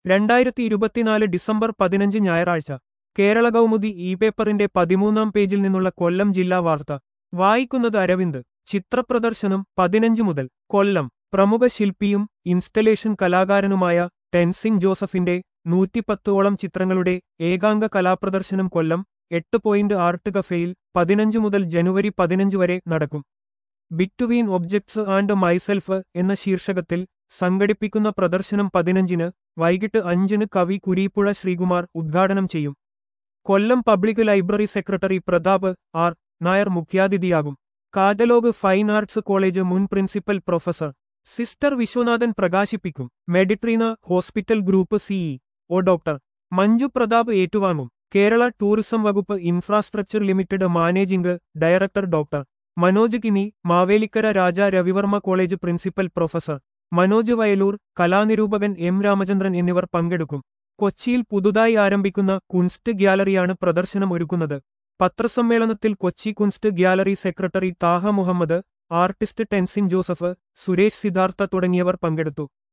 രണ്ടായിരത്തി ഇരുപത്തിനാല് ഡിസംബർ പതിനഞ്ച് ഞായറാഴ്ച കേരള കൗമുദി ഇ പേപ്പറിന്റെ പതിമൂന്നാം പേജിൽ നിന്നുള്ള കൊല്ലം ജില്ലാ വാർത്ത വായിക്കുന്നത് അരവിന്ദ് ചിത്രപ്രദർശനം പതിനഞ്ച് മുതൽ കൊല്ലം പ്രമുഖ ശില്പിയും ഇൻസ്റ്റലേഷൻ കലാകാരനുമായ ടെൻസിംഗ് ജോസഫിന്റെ നൂറ്റിപ്പത്തോളം ചിത്രങ്ങളുടെ ഏകാംഗ കലാപ്രദർശനം കൊല്ലം എട്ട് പോയിന്റ് ആർട്ട് കഫേയിൽ പതിനഞ്ച് മുതൽ ജനുവരി പതിനഞ്ച് വരെ നടക്കും ബിറ്റ്വീൻ ഒബ്ജക്ട്സ് ആൻഡ് മൈസെൽഫ് എന്ന ശീർഷകത്തിൽ സംഘടിപ്പിക്കുന്ന പ്രദർശനം പതിനഞ്ചിന് വൈകിട്ട് അഞ്ചിന് കവി കുരീപ്പുഴ ശ്രീകുമാർ ഉദ്ഘാടനം ചെയ്യും Kollam public library secretary Prathap R Nair മുഖ്യാതിഥിയാകും കാറ്റലോഗ് ഫൈൻ ആർട്സ് കോളേജ് മുൻ പ്രിൻസിപ്പൽ പ്രൊഫസർ സിസ്റ്റർ വിശ്വനാഥൻ പ്രകാശിപ്പിക്കും Meditrina hospital group CE O doctor Manju Prathap ഏറ്റുവാങ്ങും കേരള ടൂറിസം വകുപ്പ് infrastructure limited managing director doctor Manoj Kini Mavelikkara Raja Ravivarma college principal professor Manoj Vayalur കലാനിരൂപകൻ എം രാമചന്ദ്രൻ എന്നിവർ പങ്കെടുക്കും കൊച്ചിയിൽ പുതുതായി ആരംഭിക്കുന്ന കുൻസ്റ്റ് ഗ്യാലറിയാണ് പ്രദർശനം ഒരുക്കുന്നത് പത്രസമ്മേളനത്തിൽ Kochi Kunst gallery secretary Thaha Muhammad artist Tenzin Joseph Suresh Siddhartha തുടങ്ങിയവർ പങ്കെടുത്തു